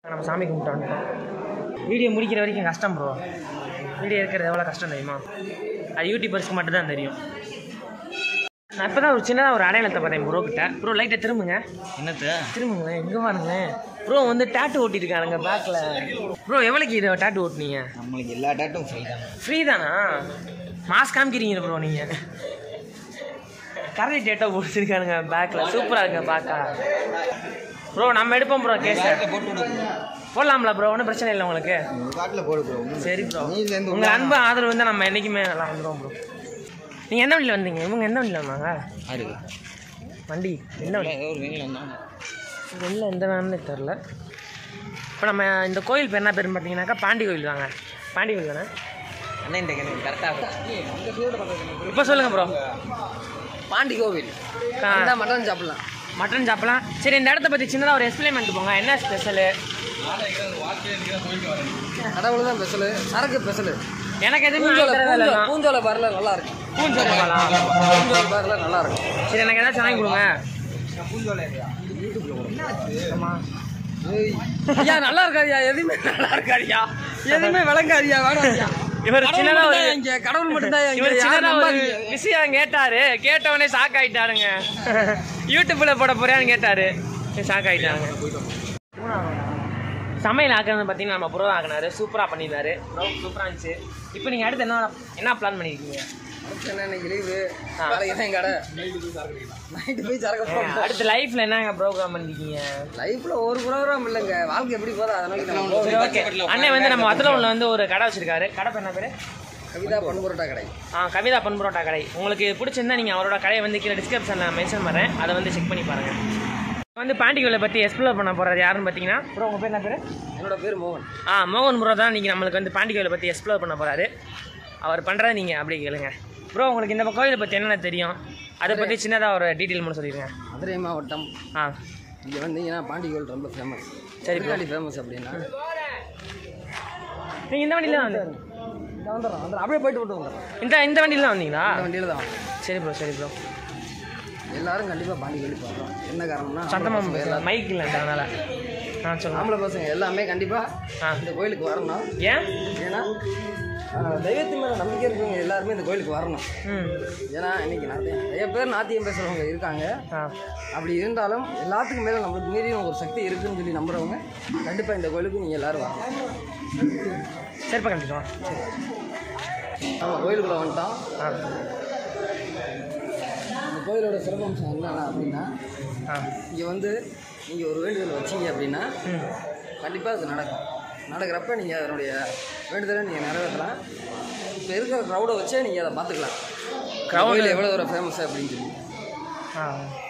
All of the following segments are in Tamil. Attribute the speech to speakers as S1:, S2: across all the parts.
S1: நம்ம சாமி கும்பிட்டு வந்துட்டோம் வீடியோ முடிக்கிற வரைக்கும் கஷ்டம் ப்ரோ வீடியோ இருக்கிறது எவ்வளோ கஷ்டம் தெரியுமா அது யூடியூபர்ஸ்க்கு மட்டும் தான் தெரியும் நான் இப்போ தான் ஒரு சின்னதாக ஒரு அடையாளத்தை பார்த்தேன் ப்ரோ கிட்ட ப்ரோ லைட்டை திரும்புங்க
S2: என்னத்த
S1: திரும்புங்களேன் எங்கே பாருங்களேன் ப்ரோ வந்து டேட்டு ஓட்டியிருக்கானுங்க பேக்கில் ப்ரோ எவ்வளோக்கு இதை டேட்டு ஓட்டுனீங்க
S2: நம்மளுக்கு எல்லா டேட்டும் ஃப்ரீ தான்
S1: ஃப்ரீ தானா மாஸ்க் காமிக்கிறீங்க ப்ரோ நீங்கள் கரண்ட் டேட்டா போட்டுருக்கானுங்க பேக்கில் சூப்பராக இருக்கு பார்க்க ப்ரோ நம்ம எடுப்போம் ப்ரோ கேஸ்
S2: போட்டு விடு
S1: போடலாம்ல ப்ரோ ஒன்றும் பிரச்சனை இல்லை உங்களுக்கு
S2: உங்க காட்டில் போடு ப்ரோ
S1: சரி ப்ரோ
S2: நீ சேர்ந்து
S1: உங்கள் அன்பு ஆதரவு வந்து நம்ம என்றைக்குமே நல்லா வந்துடும் ப்ரோ நீங்கள் எந்த வண்டியில் வந்தீங்க இவங்க எந்த வண்டியில் வந்தாங்க
S2: ஆறு
S1: வண்டி எந்த வண்டி
S2: ஏதோ ஒரு வெயில் வந்தாங்க
S1: வெளில எந்த வேணும்னு தெரில இப்போ நம்ம இந்த கோயில் பேர் என்ன பேருன்னு பார்த்தீங்கன்னாக்கா பாண்டி கோயில் தாங்க பாண்டி கோயில் தானே
S2: அண்ணன் இந்த கிணறு கரெக்டாக
S1: இப்போ சொல்லுங்கள் ப்ரோ
S3: பாண்டி கோவில் அந்த மட்டன் சாப்பிடலாம்
S1: மட்டன் சாப்பிடலாம் சரி இந்த இடத்த பற்றி சின்னதாக ஒரு எக்ஸ்பிளைன் பண்ணிட்டு போங்க என்ன ஸ்பெஷலு
S3: கடவுள் தான் ஸ்பெஷலு சரக்கு ஸ்பெஷலு
S1: எனக்கு எதுவுமே
S3: பூஞ்சோலை
S1: வாங்கி தரவே இல்லைண்ணா.
S3: பூஞ்சோலை பார்ல நல்லா இருக்கு
S1: பூஞ்சோலை பாலா?
S3: பூஞ்சோலை பார்ல நல்லா இருக்கும்
S1: சரி எனக்கு ஏதாச்சும் வாங்கி கொடுங்க
S3: ஐயா நல்லா இருக்காதியா எதுவுமே நல்லா இருக்காதியா எதுவுமே விளங்காதியா வேணாம்
S1: இவர் சின்னதா ஒரு
S3: இங்க கடவுள் மட்டும்தான்
S1: இவர்
S3: இங்க
S1: சின்னதா
S3: யாரும்
S1: ஒரு
S3: நம்பாதீங்க.
S1: விஷயம் கேட்டாரு கேட்ட உடனே ஷாக் ஆயிட்டாருங்க யூடியூப்ல போட போறியான்னு கேட்டாரு ஷாக் ஆயிட்டாங்க சமையல் ஆக்குறது பார்த்தீங்கன்னா நம்ம புறம் ஆக்குனாரு சூப்பராக பண்ணியிருந்தாரு சூப்பராக இருந்துச்சு இப்போ நீங்கள் அடுத்து என்ன என்ன பிளான் பண்ணியிருக்கீங்க
S3: அடுத்து என்ன இன்னைக்கு லீவு நாளைக்கு தான் கடை நைட்டு போய் சரக்கு போட்டோம்
S1: அடுத்து லைஃப்ல என்னங்க ப்ரோக்ராம் பண்ணிருக்கீங்க
S3: லைஃப்ல ஒரு ப்ரோக்ராம் இல்லைங்க வாழ்க்கை எப்படி போதோ அதை நோக்கி நம்ம போவோம்.
S1: சரி ஓகே அண்ணன் வந்து நம்ம வத்தலூர்ல வந்து ஒரு கடை வச்சிருக்காரு கடை பேர் என்ன பேரு
S3: கவிதா பண்ணு பரோட்டா கடை
S1: ஆ கவிதா பன் பரோட்டா கடை உங்களுக்கு பிடிச்சிருந்தா நீங்கள் அவரோட கடையை வந்து கீழே டிஸ்கிரிப்ஷனில் மென்ஷன் பண்ணுறேன் அதை வந்து செக் பண்ணி பாருங்கள் வந்து பாண்டிகோலை பற்றி எக்ஸ்ப்ளோர் பண்ண போகிறது யாருன்னு பார்த்தீங்கன்னா ப்ரோ உங்கள் பேர் என்ன பேர்
S3: என்னோட பேர் மோகன்
S1: ஆ மோகன் ப்ரோ தான் நீங்கள் நம்மளுக்கு வந்து பாண்டிகோலை பற்றி எக்ஸ்ப்ளோர் பண்ண போகிறாரு அவர் பண்ணுறத நீங்கள் அப்படி கேளுங்க ப்ரோ உங்களுக்கு இந்த கோயிலை பற்றி என்னென்ன தெரியும் அதை பற்றி சின்னதாக ஒரு டீட்டெயில் மட்டும் சொல்லிடுங்க
S3: மதுரை மாவட்டம்
S1: ஆ
S3: இங்கே வந்தீங்கன்னா பாண்டி கோவில் ரொம்ப ஃபேமஸ்
S1: சரி bro.
S3: ஃபேமஸ் அப்படின்னா
S1: நீங்கள் இந்த வண்டியில் தான் வந்து
S3: இங்க வந்துடுறோம் வந்துடுறோம் அப்படியே போயிட்டு விட்டு வந்துடுறோம்
S1: இந்த இந்த வண்டியில் தான் வந்தீங்களா
S3: இந்த வண்டியில் தான்
S1: சரி ப்ரோ சரி ப்ரோ
S3: எல்லாரும் கண்டிப்பாக பாண்டி கோவில் பார்க்குறோம் என்ன காரணம்னா
S1: சத்தமாக பேசலாம் மைக் இல்லைன்றதுனால ஆ சொல்லுங்கள்
S3: ஆம்பளை பசங்க எல்லாமே கண்டிப்பாக
S1: ஆ
S3: இந்த கோயிலுக்கு வரணும்
S1: ஏன்
S3: ஏன்னா ஆஹ், தெய்வத்தின் மேலே நம்பிக்கை இருக்கவங்க எல்லாருமே இந்த கோயிலுக்கு வரணும்
S1: ம்
S3: ஏன்னா இன்னைக்கு நாத்தியம் நிறைய பேர் நாத்தியம் பேசுகிறவங்க இருக்காங்க
S1: ஆ
S3: அப்படி இருந்தாலும் எல்லாத்துக்கும் மேலே நம்மளுக்கு மீறியும் ஒரு சக்தி இருக்குன்னு சொல்லி நம்புறவங்க கண்டிப்பாக இந்த கோயிலுக்கு நீங்கள் எல்லாரும் வரணும்
S1: சரிப்பா கண்டிப்பா
S3: நம்ம கோயிலுக்குள்ளே வந்துட்டோம்
S1: ஆ
S3: இந்த கோயிலோட சிறப்பம்சம் என்னென்ன அப்படின்னா
S1: ஆ
S3: இங்கே வந்து நீங்கள் ஒரு வேண்டுதல் வச்சீங்க அப்படின்னா
S1: ம்
S3: கண்டிப்பாக அது நடக்கும் நடக்கிறப்ப நீங்கள் அதனுடைய வேண்டுதலை நீங்கள் நிறைவேற்றலாம் இப்போ இருக்கிற க்ரௌடை வச்சே நீங்கள் அதை பார்த்துக்கலாம்
S1: Crowd-
S3: கோயில் எவ்வளோ ஒரு ஃபேமஸ் அப்படின்னு சொல்லி
S1: ஆ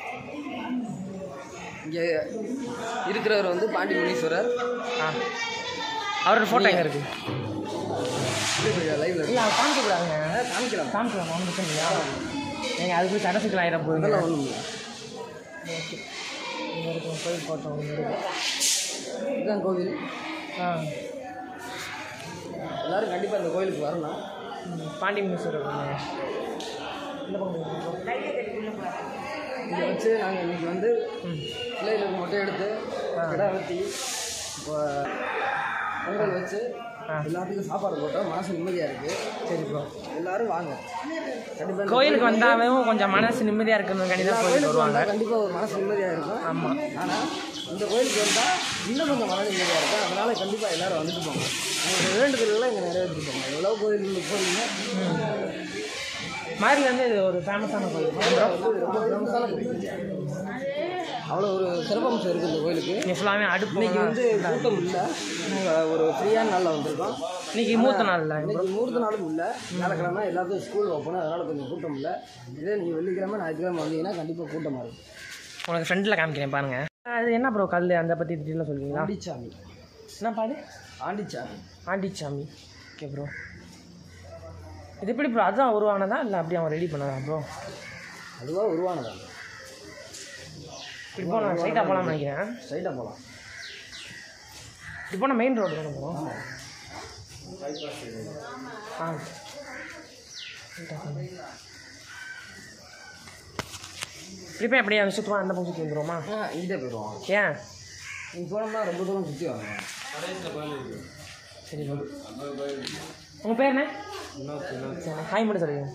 S3: இங்கே இருக்கிறவர் வந்து பாண்டி முனீஸ்வரர்
S1: ஆ அவரோட ஃபோட்டோ எங்கே இருக்குது
S3: லைவ்ல
S1: இல்லை காமிக்க கூடாதுங்க
S3: காமிக்கலாம்
S1: காமிக்கலாம் ஒன்றும் பிரச்சனை இல்லையா ஏங்க அது போய் தடை சிக்கல் ஆகிட போகுது
S3: அதெல்லாம் ஒன்றும் இல்லை
S1: ஓகே இங்கே இருக்கும் கோயில் ஃபோட்டோ ஒன்று இருக்கு
S3: இதுதான் கோவில்
S1: ஆ
S3: எல்லாரும் கண்டிப்பாக இந்த கோயிலுக்கு வரணும்
S1: ம், பாண்டி மினிஸ்டர் இருக்குங்க இந்த பக்கம்
S3: இங்கே வச்சு நாங்கள் இன்றைக்கி வந்து
S1: ம்
S3: பிள்ளைகளுக்கு மட்டும் எடுத்து கிடா வெட்டி இப்போ பொங்கல் வச்சு
S1: ஆ.
S3: எல்லாத்துக்கும் சாப்பாடு போட்டோம் மனசு நிம்மதியாக இருக்குது
S1: சரி ப்ரோ
S3: எல்லாரும் வாங்க கண்டிப்பாக
S1: கோயிலுக்கு வந்தாலும் கொஞ்சம் மனசு நிம்மதியாக இருக்கணும் கண்டிப்பாக கோயிலுக்கு வருவாங்க
S3: கண்டிப்பாக ஒரு மனசு நிம்மதியாக இருக்கும்
S1: ஆமாம்
S3: ஆனால் இந்த கோயிலுக்கு வந்தால் இன்னும் கொஞ்சம் மன நிம்மதியாக இருக்கும் அதனால கண்டிப்பாக எல்லாரும் வந்துட்டு போங்க உங்களோட வேண்டுதல்லாம் இங்கே நிறைவேற்றிட்டு போங்க எவ்வளோ கோயிலுக்கு போறீங்க
S1: மாதிரிலேருந்து இது ஒரு ஃபேமஸான கோயில்
S3: வந்து ரொம்ப ஃபேமஸான கோயில் அவ்வளோ ஒரு சிறப்பம்சம் இருக்குது இந்த கோயிலுக்கு
S1: இங்கே ஃபுல்லாகவே அடுப்பு
S3: இன்னைக்கு வந்து கூட்டம் இல்லை நாங்கள் ஒரு ஃப்ரீயான நாளில் வந்திருக்கோம்
S1: இன்னைக்கு மூத்த நாள் இல்லை
S3: இன்னைக்கு மூர்த்த நாளும் இல்லை வியாழக்கிழமை எல்லாத்துக்கும் ஸ்கூல் ஓப்பன் அதனால் கொஞ்சம் கூட்டம் இல்லை இதே நீங்கள் வெள்ளிக்கிழமை ஞாயிற்றுக்கிழமை வந்தீங்கன்னா கண்டிப்பாக கூட்டமாக இருக்கும்
S1: உனக்கு ஃப்ரெண்டில் காமிக்கிறேன் பாருங்க அது என்ன ப்ரோ கல் அந்த பற்றி டீட்டெயிலாக சொல்லுவீங்களா
S3: ஆண்டிச்சாமி
S1: என்ன பாது
S3: ஆண்டிச்சாமி
S1: ஆண்டிச்சாமி ஓகே ப்ரோ இது எப்படி ப்ரோ அதுதான் உருவானதா இல்லை அப்படி அவன் ரெடி பண்ணதா ப்ரோ
S3: அதுவாக உருவானதாங்க
S1: இப்போ நான் ஸ்ட்ரைட்டாக போகலாம்னு நினைக்கிறேன்
S3: ஸ்ட்ரைட்டாக போகலாம்
S1: இப்போ நான் மெயின் ரோடு தானே ப்ரோ ஆ இப்போ எப்படியா சுற்றுவா அந்த பக்கம் சுற்றி வந்துருவோமா
S3: ஆ இங்கே போயிடுவோம்
S1: ஏன்
S3: நீங்கள் போனோம்னா ரொம்ப தூரம் சுற்றி வாங்க
S1: சரி ப்ரோ உங்கள் பேர் என்ன சரி ஹாய் மட்டும் சொல்லுங்க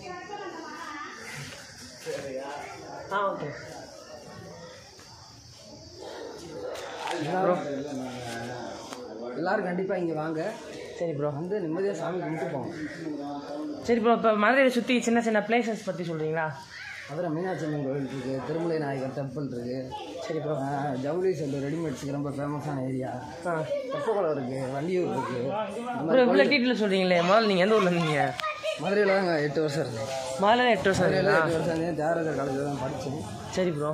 S1: ஆ ஓகே ப்ரோ
S3: எல்லாரும் கண்டிப்பாக இங்கே வாங்க
S1: சரி ப்ரோ
S3: வந்து நிம்மதியாக சாமி கும்பிட்டு போங்க
S1: சரி ப்ரோ இப்போ மதுரையை சுற்றி சின்ன சின்ன பிளேசஸ் பற்றி சொல்கிறீங்களா
S3: மதுரை மீனாட்சி அம்மன் கோவில் இருக்குது திருமலை நாயகர் டெம்பிள் இருக்குது
S1: சரி ப்ரோ
S3: ஜவுளி செல்லு ரெடிமேட்ஸுக்கு ரொம்ப ஃபேமஸான ஏரியா
S1: ஆ
S3: தெப்பக்குளம் இருக்குது வண்டியூர் இருக்குது இந்த
S1: ப்ரோ இவ்வளோ டீட்டெயில் சொல்கிறீங்களே முதல்ல நீங்கள் எந்த ஊரில் இருந்தீங்க
S3: மதுரையில் தாங்க எட்டு வருஷம் இருந்தேன்
S1: முதல்ல எட்டு வருஷம்
S3: மதுரையில்
S1: இருந்தீங்களா
S3: எட்டு வருஷம் இருந்தேன் தியாகராஜர் காலேஜில் தான் படித்தேன்
S1: சரி ப்ரோ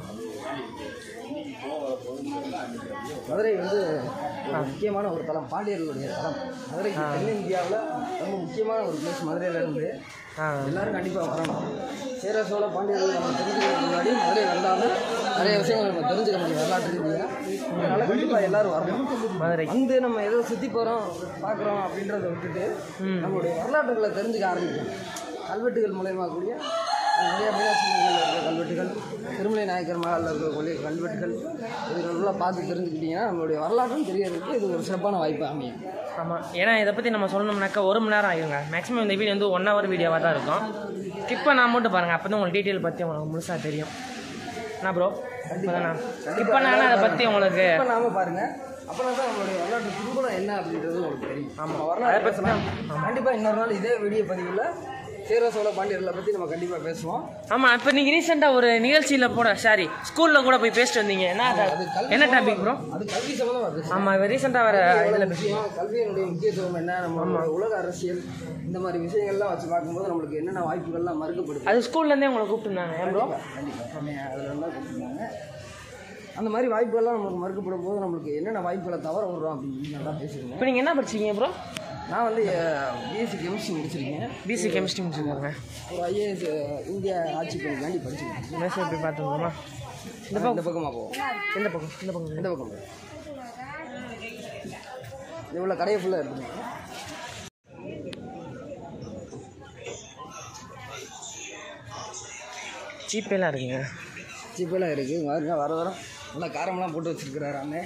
S3: மதுரை வந்து ஒரு முக்கியமான ஒரு தலம் பாண்டியர்களுடைய தலம் மதுரை தென்னிந்தியாவில் ரொம்ப முக்கியமான ஒரு பிளேஸ் மதுரையில இருந்து
S1: ஆ
S3: எல்லாரும் கண்டிப்பாக வரணும் சேர சோழ பாண்டியர்கள் நம்ம தெரிஞ்சுக்கிறதுக்கு முன்னாடி மதுரை வந்தாலும் நிறைய விஷயங்கள் நம்ம தெரிஞ்சுக்க முடியும் வரலாற்று ரீதியாக அதனால் கண்டிப்பாக எல்லாரும் வரணும்
S1: மதுரை
S3: வந்து நம்ம ஏதோ சுற்றி போகிறோம் பார்க்குறோம் அப்படின்றத விட்டுட்டு நம்மளுடைய வரலாற்றுகளை தெரிஞ்சுக்க ஆரம்பிக்கணும் கல்வெட்டுகள் மூலயமா கூடிய நிறைய மீனாட்சி மலையில் இருக்கிற கல்வெட்டுகள் திருமலை நாயக்கர் மகாலில் இருக்கக்கூடிய கல்வெட்டுகள் இதுகளெல்லாம் பார்த்து தெரிஞ்சுக்கிட்டிங்கன்னா நம்மளுடைய வரலாற்றும் தெரியறதுக்கு இது ஒரு சிறப்பான வாய்ப்பு அமையும்
S1: ஆமாம் ஏன்னா இதை பற்றி நம்ம சொல்லணும்னாக்கா ஒரு மணி நேரம் ஆகுங்க மேக்ஸிமம் இந்த வீடியோ வந்து ஒன் ஹவர் வீடியோவாக தான் இருக்கும் ஸ்கிப் பண்ணாம மட்டும் பாருங்கள் அப்போ தான் உங்களுக்கு டீட்டெயில் பற்றி உங்களுக்கு முழுசாக தெரியும் என்ன ப்ரோ ஸ்கிப் பண்ணாலும் அதை பற்றி உங்களுக்கு
S3: இப்போ நாம பாருங்க அப்புறம் தான் நம்மளுடைய வரலாற்று பின்புலம் என்ன அப்படின்றது உங்களுக்கு தெரியும் ஆமாம் வரலாறு பேசினா கண்டிப்பாக இன்னொரு நாள் இதே வீடியோ பதிவில் சேர சோழ பாண்டியர்களை பற்றி நம்ம கண்டிப்பாக பேசுவோம்
S1: ஆமாம் இப்போ நீங்கள் ரீசெண்டாக ஒரு நிகழ்ச்சியில் போட சாரி ஸ்கூலில் கூட போய் பேசிட்டு வந்தீங்க என்ன அது- என்ன டாபிக் ப்ரோ
S3: அது கல்வி சம்மந்தமாக பேசுவோம்
S1: ஆமாம் இப்போ ரீசெண்டாக வர இதில்
S3: முக்கியம் கல்வியினுடைய முக்கியத்துவம் என்ன நம்ம உலக அரசியல் இந்த மாதிரி விஷயங்கள்லாம் வச்சு பார்க்கும்போது நம்மளுக்கு என்னென்ன வாய்ப்புகள்லாம் மறுக்கப்படுது
S1: அது ஸ்கூல்லேருந்தே உங்களை கூப்பிட்டுருந்தாங்க ஏன் ப்ரோ
S3: கண்டிப்பாக அதில் இருந்தால் கொடுத்துருந்தாங்க அந்த மாதிரி வாய்ப்புகள்லாம் நம்மளுக்கு மறுக்கப்படும் போது நம்மளுக்கு என்னென்ன வாய்ப்புகளை தவற விடுறோம் அப்படின்னு நல்லா பேசியிருந்தேன்
S1: இப்போ நீங்கள் என்ன படிச்சீங்க ப்ரோ
S3: நான் வந்து பிஎஸ்சி கெமிஸ்ட்ரி முடிச்சிருக்கேன்
S1: பிசி கெமிஸ்ட்ரி முடிச்சிருக்காங்க
S3: ஒரு ஐஏஎஸ் இந்திய ஆட்சி பணிக்காண்டி படிச்சிருக்கேன்
S1: மேசை போய் பார்த்துக்கோமா
S3: இந்த பக்கம் இந்த பக்கமாக போவோம்
S1: இந்த பக்கம் இந்த பக்கம்
S3: இந்த பக்கம் போவோம் இவ்வளோ கடையை ஃபுல்லாக இருக்குது
S1: ஜிபேலாம் இருக்குங்க
S3: ஜிப்பெல்லாம் இருக்குது பாருங்க வர வர நல்லா காரமெல்லாம் போட்டு வச்சிருக்கிறாரு அண்ணே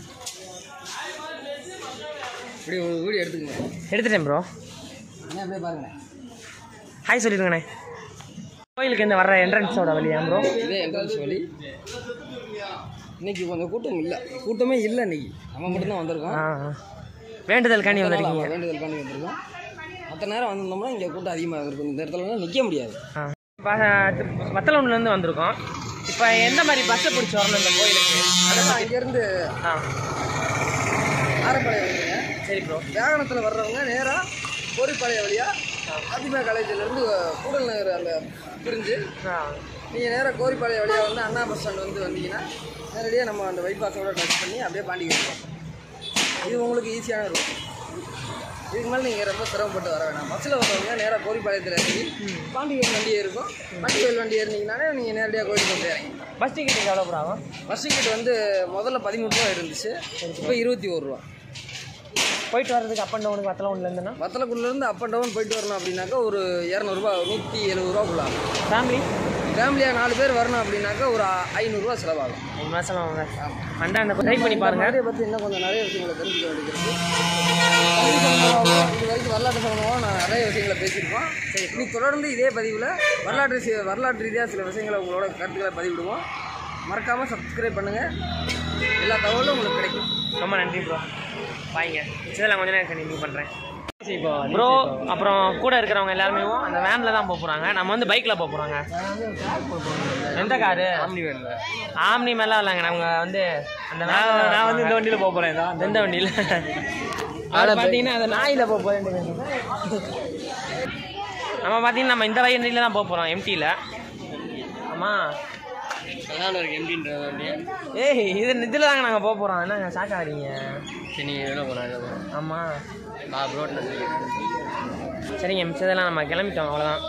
S3: இப்படி ஒரு வீடியோ எடுத்துக்கங்க
S1: எடுத்துட்டேன் ப்ரோ
S3: அண்ணே அப்படியே பாருங்கண்ணே
S1: ஹாய் சொல்லிடுங்கண்ணே கோயிலுக்கு இந்த வர்ற என்ட்ரன்ஸோட வழியா ப்ரோ
S3: இதே என்ட்ரன்ஸ் வழி இன்னைக்கு கொஞ்சம் கூட்டம் இல்லை கூட்டமே இல்லை இன்னைக்கு நம்ம மட்டும்தான் வந்திருக்கோம்
S1: ஆ ஆ. வேண்டுதல் காணி வந்திருக்கீங்க
S3: ஆமா, வேண்டுதல் பண்ணி வந்திருக்கோம் மற்ற நேரம் வந்திருந்தோம்னா இங்கே கூட்டம் அதிகமாக இருக்கும் இந்த இடத்துலலாம் நிற்க முடியாது
S1: ஆ வத்தலூர்லேருந்து வந்திருக்கோம் இப்போ எந்த மாதிரி பஸ்ஸை பிடிச்சி வரணும் இந்த கோயிலுக்கு
S3: அதெல்லாம் இங்கேருந்து
S1: ஆ
S3: ஆரப்பாளையம் வந்துருங்க
S1: சரி ப்ரோ
S3: வாகனத்தில் வர்றவங்க நேராக கோரிப்பாளையம் வழியாக அதிமா காலேஜிலேருந்து கூடல் நகர் அந்த பிரிஞ்சு
S1: ஆ
S3: நீங்கள் நேராக கோரிப்பாளையம் வழியாக வந்து அண்ணா பஸ் ஸ்டாண்ட் வந்து வந்தீங்கன்னா நேரடியாக நம்ம அந்த பைபாஸோட டச் பண்ணி அப்படியே பாண்டிகை போகலாம் இது உங்களுக்கு ஈஸியான இருக்கும் இதுக்கு மேலே நீங்கள் ரொம்ப சிரமப்பட்டு வர வேணாம் பஸ்ஸில் வந்தவங்க நேராக கோரிப்பாளையத்தில் இறங்கி பாண்டிகை வண்டி இருக்கும் பாண்டிகை வண்டி ஏறினீங்கனாலே நீங்கள் நேரடியாக கோயிலுக்கு வந்து இறங்கி
S1: பஸ் டிக்கெட் எவ்வளோ ப்ரோ ஆகும்
S3: பஸ் டிக்கெட் வந்து முதல்ல பதிமூணு ரூபா இருந்துச்சு இப்போ இருபத்தி ஒரு ரூபா
S1: போயிட்டு வர்றதுக்கு அப் அண்ட் டவுனுக்கு வத்தலூர்லேருந்துன்னா
S3: வத்தலக்குடிலேருந்து அப் அண்ட் டவுன் போயிட்டு வரணும் அப்படின்னாக்கா ஒரு இரநூறுபா நூற்றி எழுபது ரூபாக்குள்ள ஆகும்
S1: ஃபேமிலி
S3: ஃபேமிலியாக நாலு பேர் வரணும் அப்படின்னாக்கா ஒரு ஐநூறுரூவா செலவாகும்
S1: ஒரு மாதம் வாங்க அண்டாண்ட ட்ரை பண்ணி பாருங்க
S3: நிறைய பற்றி இன்னும் கொஞ்சம் நிறைய விஷயங்களை தெரிஞ்சுக்க வேண்டியது கல்வி சம்பந்தமாகவும் இது வரைக்கும் வரலாற்று சம்பந்தமாகவும் நான் நிறைய விஷயங்களை பேசியிருக்கோம் சரி இனி தொடர்ந்து இதே பதிவில் வரலாற்று சி- வரலாற்று ரீதியாக சில விஷயங்களை உங்களோட கருத்துக்களை பதிவிடுவோம் மறக்காமல் சப்ஸ்கிரைப் பண்ணுங்கள் எல்லா தகவலும் உங்களுக்கு கிடைக்கும்
S1: ரொம்ப நன்றி ப்ரோ பாய்ங்க இதெல்லாம் கொஞ்ச நேரம் கண்டினியூ பண்ணுறேன் ப்ரோ அப்புறம் கூட இருக்கிறவங்க எல்லாருமே அந்த வேனில் தான் போக போகிறாங்க நம்ம வந்து பைக்கில் போக போகிறாங்க எந்த காரு ஆம்னி வேனில் ஆம்னி மேலாம் இல்லைங்க நம்ம வந்து அந்த நான் நான் வந்து இந்த வண்டியில் போக போகிறேன் தான் எந்த வண்டியில் அதை பார்த்தீங்கன்னா அந்த நாயில் போக போகிறேன் நம்ம பார்த்தீங்கன்னா நம்ம இந்த வண்டியில் தான் போக போகிறோம் எம்டியில் ஆமாம்
S2: அதான் இருக்கு எம்டின்ற வண்டி
S1: ஏய் இது இதில் தாங்க நாங்கள் போக போகிறோம் என்னங்க ஷாக் ஆகிறீங்க
S2: சரி நீங்கள் எவ்வளோ போனாங்க
S1: ஆமாம்
S2: நான் ரோட்டில்
S1: சரிங்க மிச்சதெல்லாம் நம்ம கிளம்பிட்டோம் அவ்வளோதான்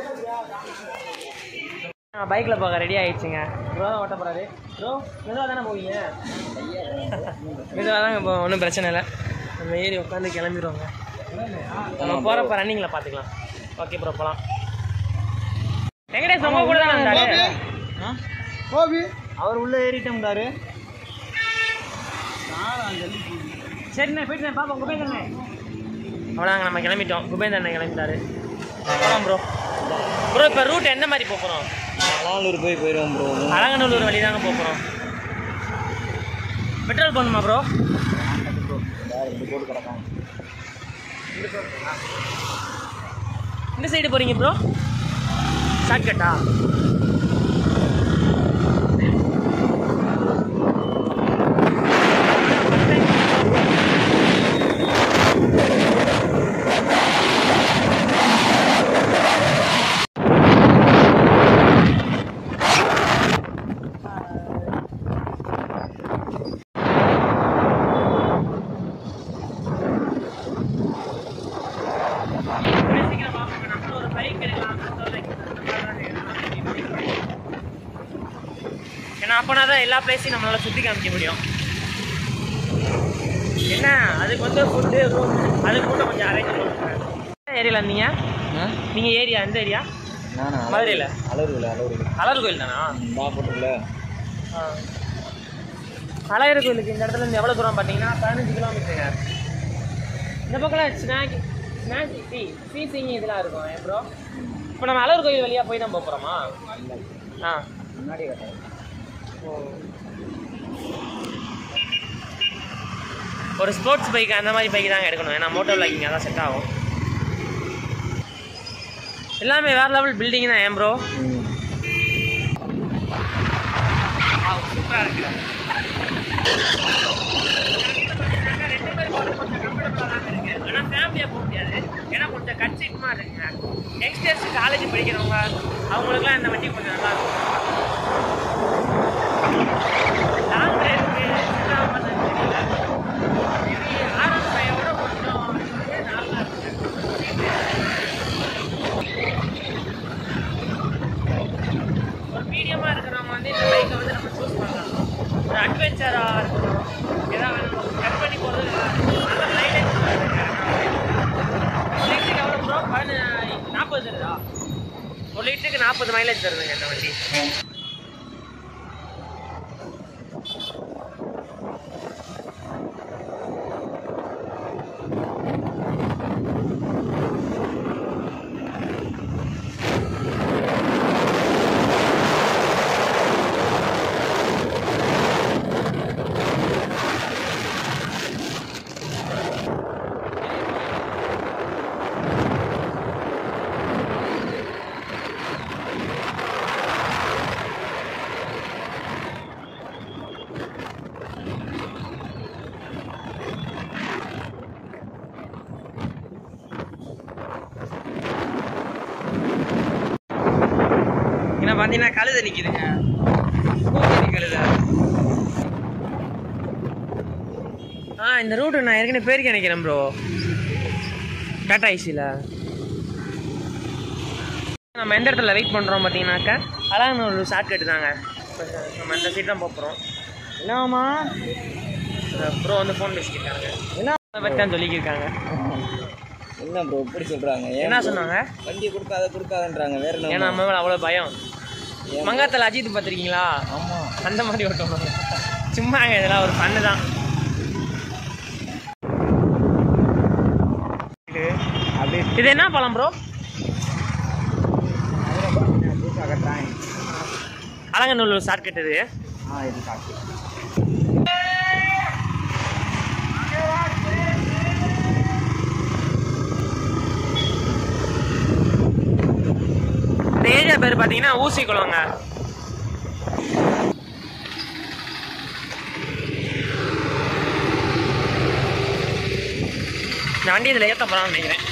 S1: பைக்கில் போக ரெடி ஆயிடுச்சுங்க ப்ரோ தான் ஓட்ட போகிறாரு ப்ரோ மெதுவாக தானே போவீங்க மெதுவாக தாங்க இப்போ ஒன்றும் பிரச்சனை இல்லை நம்ம ஏறி உட்காந்து கிளம்பிடுவோங்க நம்ம போகிறப்ப ரன்னிங்கில் பார்த்துக்கலாம் ஓகே ப்ரோ போகலாம் வெங்கடேஷ் உங்க கூட தான் வந்தாரு
S3: கோபி
S1: அவர் உள்ளே ஏறிட்டோம்டாரு சரிண்ணே போயிட்டு பாப்பா குபேந்தண்ணே அவ்வளோங்க நம்ம கிளம்பிட்டோம் குபேந்தண்ணே கிளம்பிட்டாரு போகலாம் ப்ரோ ப்ரோ இப்போ ரூட் எந்த மாதிரி போக போகிறோம்
S2: நானூறு போய் போயிடுவோம் ப்ரோ
S1: அலங்கநல்லூர் வழி தாங்க போக போகிறோம் பெட்ரோல் போடணுமா ப்ரோ
S2: போட்டு கிடக்காங்க
S1: இந்த சைடு போகிறீங்க ப்ரோ ஷார்ட் கட்டா ஏன்னா அப்போனா தான் எல்லா பிளேஸையும் நம்மளால சுற்றி காமிக்க முடியும் என்ன அதுக்கு வந்து ஃபுட்டு ரூம் அதுக்கு மட்டும் கொஞ்சம் அரேஞ்ச் பண்ணுங்க ஏரியாவில் இருந்தீங்க நீங்கள் ஏரியா எந்த ஏரியா
S2: நானா
S1: மதுரையில்
S2: அலறுவில் அலறுவில்
S1: அலர் கோயில் தானா
S2: நான் போட்டுல
S1: அழகர் கோயிலுக்கு இந்த இடத்துல இருந்து எவ்வளோ தூரம் பார்த்தீங்கன்னா பதினஞ்சு கிலோமீட்டருங்க இந்த பக்கம் ஸ்நாக் ஸ்நாக் டீ ஃபீஸிங் இதெல்லாம் இருக்கும் ஏன் ப்ரோ இப்போ நம்ம அழகர் கோயில் வழியாக போய் தான் போக போகிறோமா ஆ
S2: முன்னாடி கட்டாயம்
S1: ஒரு ஸ்போர்ட்ஸ் பைக் அந்த மாதிரி பைக் தாங்க எடுக்கணும் ஏன்னா மோட்டோ பிளாக்கிங் அதான் செட் ஆகும் எல்லாமே வேற லெவல் பில்டிங் தான் ஏன் ப்ரோ சூப்பராக இருக்கு ஆனால் ஃபேமிலியாக போக முடியாது ஏன்னா கொஞ்சம் கட்சிக்குமா இருக்குங்க யங்ஸ்டர்ஸ் காலேஜ் படிக்கிறவங்க அவங்களுக்குலாம் இந்த வண்டி கொஞ்சம் நல்லா இருக்கும் லாங் டிரைவுக்கு என்ன பண்ணுறது தெரியல இது ஆர்எஸ் ஃபைவோட கொஞ்சம் நல்லா இருக்கு ஒரு மீடியமாக இருக்கிறவங்க வந்து இந்த பைக்கை வந்து நம்ம சூஸ் பண்ணலாம் ஒரு அட்வென்ச்சராக இருக்கணும் ஏதாவது கட் பண்ணி போகிறது நல்ல மைலேஜ் ஒரு லிட்டருக்கு எவ்வளோ ப்ரோ பதின நாற்பது தருதா ஒரு லிட்டருக்கு நாற்பது மைலேஜ் தருதுங்க இந்த வண்டி இங்கே பார்த்தீங்கன்னா கழுதை நிற்கிதுங்க பூச்செடி கழுதை ஆ இந்த ரூட்டு நான் ஏற்கனவே பேருக்கு நினைக்கிறேன் ப்ரோ டாடா ஐசியில் நம்ம எந்த இடத்துல வெயிட் பண்ணுறோம் பார்த்தீங்கன்னாக்கா அழகான ஒரு ஷார்ட்கட் தாங்க இப்ப நம்ம இந்த சைட் தான் போகிறோம் என்னம்மா ப்ரோ வந்து ஃபோன் பேசிக்கிட்டாங்க என்ன பற்றி தான் சொல்லிக்கிருக்காங்க
S2: என்ன ப்ரோ இப்படி சொல்கிறாங்க
S1: என்ன சொன்னாங்க
S2: வண்டியை கொடுக்காத கொடுக்காதன்றாங்க வேற என்ன
S1: ஏன்னா நம்ம மேலே அவ்வளோ பயம் மங்காத்தில் அஜித் பார்த்துருக்கீங்களா
S2: ஆமாம்
S1: அந்த மாதிரி ஓட்டும் சும்மாங்க இதெல்லாம் ஒரு ஃபன்னு தான்
S2: அப்படியே
S1: இது என்ன பழம் ப்ரோ
S2: புதுசாக கட்டுறாங்க
S1: அலங்கநல்லூர் ஷார்ட்கட் இது
S2: ஆ இது காட்டு
S1: இந்த ஏரியா பேர் பார்த்தீங்கன்னா ஊசி குளங்க இந்த வண்டி இதில் ஏற்ற போகிறான்னு நினைக்கிறேன்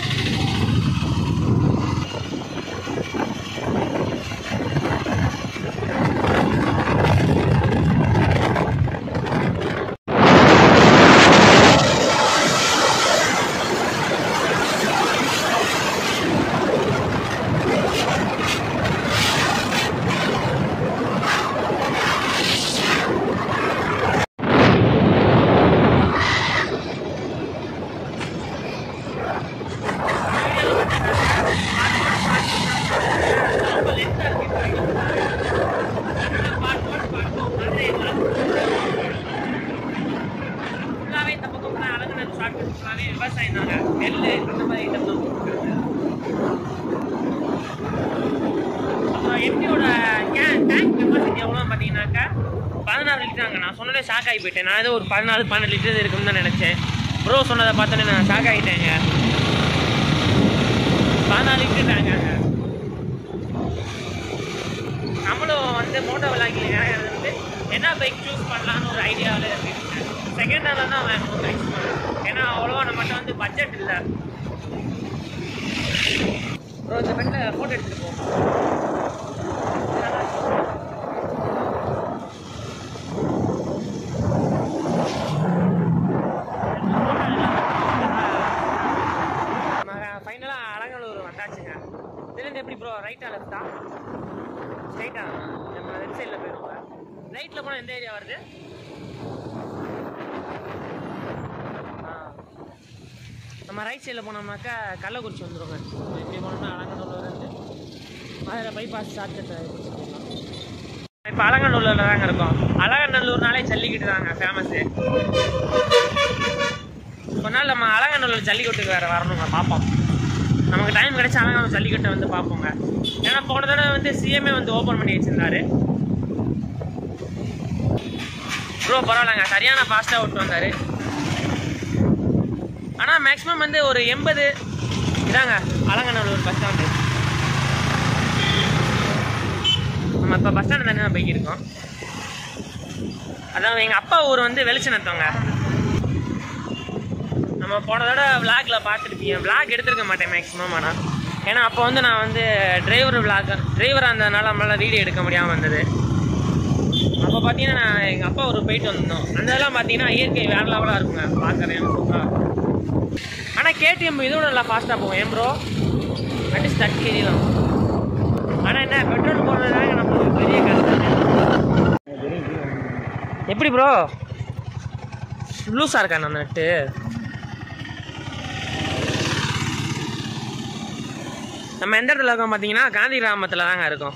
S1: சாப்பிட்டு ஃபுல்லாகவே விவசாயம் தாங்க நெல் அந்த மாதிரி ஐட்டம் தான் போட்டுருக்காங்க அப்புறம் எம்டியோட கேன் டேங்க் கெப்பாசிட்டி எவ்வளோ பார்த்தீங்கன்னாக்கா பதினாறு லிட்டராங்க நான் சொன்னதே ஷாக் ஆகி போயிட்டேன் நான் ஏதோ ஒரு பதினாலு பன்னெண்டு லிட்டர் இருக்குன்னு தான் நினச்சேன் ப்ரோ சொன்னதை பார்த்தோன்னே நான் ஷாக் ஆகிட்டேங்க பதினாலு லிட்டர் டேங்காங்க நம்மளும் வந்து மோட்டோ விளாங்கில் வந்து என்ன பைக் சூஸ் பண்ணலான்னு ஒரு ஐடியாவில் இருக்கு செகண்ட் ஹேண்டில் தான் வாங்கணும் மேக்ஸிமம் ஏன்னா அவ்வளோவா நம்மகிட்ட வந்து பட்ஜெட் இல்லை ப்ரோ இந்த பெட்டில் ஃபோட்டோ எடுத்துகிட்டு போ ஃபைனலாக அலங்கலூர் வந்தாச்சுங்க இதுலேருந்து எப்படி ப்ரோ ரைட்டா லெஃப்டா ஸ்ட்ரைட்டா நம்ம லெஃப்ட் சைடில் போயிடுவோம் ரைட்டில் போனால் எந்த ஏரியா வருது ஆ. நம்ம ரைட் சைடில் போனோம்னாக்கா கள்ளக்குறிச்சி வந்துருங்க இப்படி போனோம்னா அலங்கநல்லூர் இருந்து அதில் பைபாஸ் ஷார்ட்கட் போயிடலாம் இப்போ அலங்கநல்லூரில் தாங்க இருக்கோம் அலங்கநல்லூர்னாலே ஜல்லிக்கட்டு தாங்க ஃபேமஸ்ஸு கொஞ்ச நாள் நம்ம அலங்கநல்லூர் ஜல்லிக்கட்டுக்கு வேறு வரணுங்க பார்ப்போம் நமக்கு டைம் கிடைச்சா அலங்காநல்லூர் ஜல்லிக்கட்டை வந்து பார்ப்போங்க ஏன்னா போன தடவை வந்து சிஎம்ஏ வந்து ஓப்பன் பண்ணி வச்சிருந்தாரு ப்ரோ பரவாயில்லங்க சரியான ஃபாஸ்ட்டாக விட்டு வந்தார் ஆனால் மேக்ஸிமம் வந்து ஒரு எண்பது இதாங்க அலங்கநல்லூர் பஸ் ஸ்டாண்டு நம்ம இப்போ பஸ் ஸ்டாண்டு தானே பைக் இருக்கோம் அதான் எங்கள் அப்பா ஊர் வந்து வெளிச்சநத்தவங்க நம்ம போன தடவை விளாக்ல பார்த்துருப்பீங்க விளாக் எடுத்திருக்க மாட்டேன் மேக்ஸிமம் ஆனால் ஏன்னா அப்போ வந்து நான் வந்து டிரைவர் விளாக் டிரைவராக இருந்ததுனால நம்மளால் வீடியோ எடுக்க முடியாமல் வந்தது அப்போ பார்த்தீங்கன்னா நான் எங்கள் அப்பா ஒரு போயிட்டு வந்தோம் அந்த இதெல்லாம் பார்த்தீங்கன்னா இயற்கை வேற லெவலாக இருக்குங்க பார்க்குறேன் சூப்பராக ஆனால் கேடிஎம் இதுவும் நல்லா ஃபாஸ்ட்டாக போகும் ஏன் ப்ரோ அட்லீஸ்ட் தட்டி எரியலாம் ஆனால் என்ன பெட்ரோல் போடுறதுனால நம்மளுக்கு பெரிய கஷ்டம் எப்படி ப்ரோ லூஸாக இருக்கா அந்த நட்டு நம்ம எந்த இடத்துல இருக்கோம் பார்த்தீங்கன்னா காந்தி கிராமத்தில் தாங்க இருக்கோம்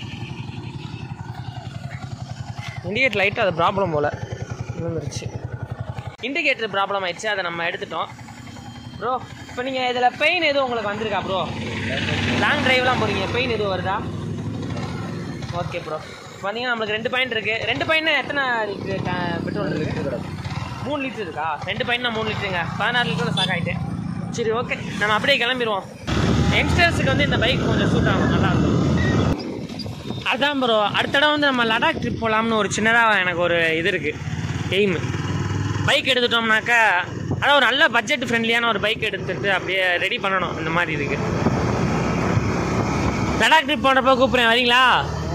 S1: இண்டிகேட் லைட்டாக அது ப்ராப்ளம் போல் விழுந்துருச்சு இண்டிகேட்டர் ப்ராப்ளம் ஆயிடுச்சு அதை நம்ம எடுத்துட்டோம் ப்ரோ இப்போ நீங்கள் இதில் பெயின் எதுவும் உங்களுக்கு வந்திருக்கா ப்ரோ லாங் டிரைவ்லாம் போகிறீங்க பெயின் எதுவும் வருதா ஓகே ப்ரோ பார்த்தீங்கன்னா நம்மளுக்கு ரெண்டு பாயிண்ட் இருக்குது ரெண்டு பாயிண்ட் எத்தனை லிட்டர் பெட்ரோல் இருக்குது மூணு லிட்டர் இருக்கா ரெண்டு பாயிண்ட்னா மூணு லிட்டருங்க பதினாறு லிட்டரில் ஸ்டாக் ஆகிட்டேன் சரி ஓகே நம்ம அப்படியே கிளம்பிடுவோம் யங்ஸ்டர்ஸுக்கு வந்து இந்த பைக் கொஞ்சம் சூட் ஆகும் நல்லா இருக்கும் அதான் ப்ரோ அடுத்த தடவை வந்து நம்ம லடாக் ட்ரிப் போகலாம்னு ஒரு சின்னதாக எனக்கு ஒரு இது இருக்குது எய்மு பைக் எடுத்துட்டோம்னாக்கா அதான் ஒரு நல்ல பட்ஜெட் ஃப்ரெண்ட்லியான ஒரு பைக் எடுத்துட்டு அப்படியே ரெடி பண்ணணும் இந்த மாதிரி இருக்கு லடாக் ட்ரிப் போனப்போ கூப்பிட்றேன் வரீங்களா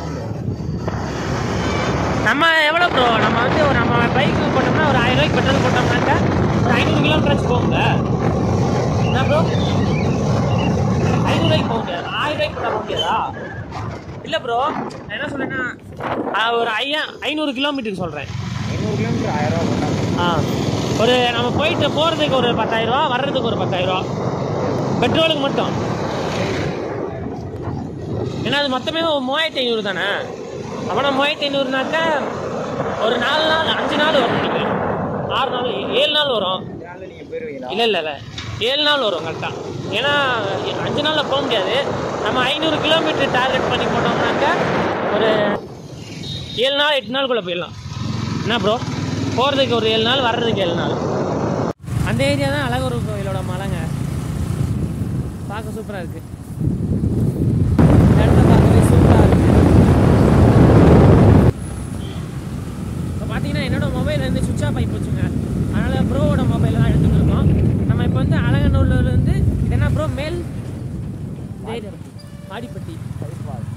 S1: நம்ம எவ்வளோ ப்ரோ நம்ம வந்து ஒரு நம்ம பைக் போட்டோம்னா ஒரு ஆயிரம் ரூபாய்க்கு பெட்ரோல் போட்டோம்னாக்கா ஒரு ஐநூறு கிலோமீட்டர் போகுங்க என்ன ப்ரோ ஐநூறுரூவாய்க்கு போக முடியாது ஆயிரம் ரூபாய்க்கு போட முடியாதா இல்லை ப்ரோ நான் என்ன சொல்றேன்னா ஆ, ஒரு ஐயா ஐநூறு கிலோமீட்டருக்கு சொல்கிறேன்
S2: ஐநூறு கிலோமீட்டர் ஆயிரம் ரூபா போட்டாங்க
S1: ஆ ஒரு நம்ம போயிட்டு போகிறதுக்கு ஒரு பத்தாயிரரூவா வர்றதுக்கு ஒரு பத்தாயிரரூவா பெட்ரோலுக்கு மட்டும் ஏன்னா அது மொத்தமே ஒரு மூவாயிரத்தி ஐநூறு தானே அப்போனா மூவாயிரத்தி ஐநூறுனாக்கா ஒரு நாலு நாள் அஞ்சு நாள் வரும் நினைக்கிறேன் ஆறு நாள் ஏழு நாள் வரும்
S2: இதனால நீங்கள் போயிடுவீங்களா
S1: இல்லை இல்லை இல்லை ஏழு நாள் வரும் கரெக்டாக ஏன்னா அஞ்சு நாளில் போக முடியாது நம்ம ஐநூறு கிலோமீட்டர் டார்கெட் பண்ணி போட்டோம்னாக்கா ஒரு ஏழு நாள் எட்டு நாளுக்குள்ளே போயிடலாம் என்ன ப்ரோ போகிறதுக்கு ஒரு ஏழு நாள் வர்றதுக்கு ஏழு நாள் அந்த ஏரியா தான் அழகர் கோயிலோட மலைங்க பார்க்க சூப்பராக இருக்குது இடத்த பார்க்கவே சூப்பராக இருக்குது இப்போ பார்த்தீங்கன்னா என்னோட மொபைல் வந்து சுவிட்ச் ஆஃப் ஆகி போச்சுங்க அதனால் ப்ரோவோட மொபைல் தான் எடுத்துகிட்டு இருக்கோம் நம்ம இப்போ வந்து அலங்கநல்லூர்லேருந்து இது என்ன ப்ரோ மேல் ஆடிப்பட்டி
S2: ஹரிப்பால்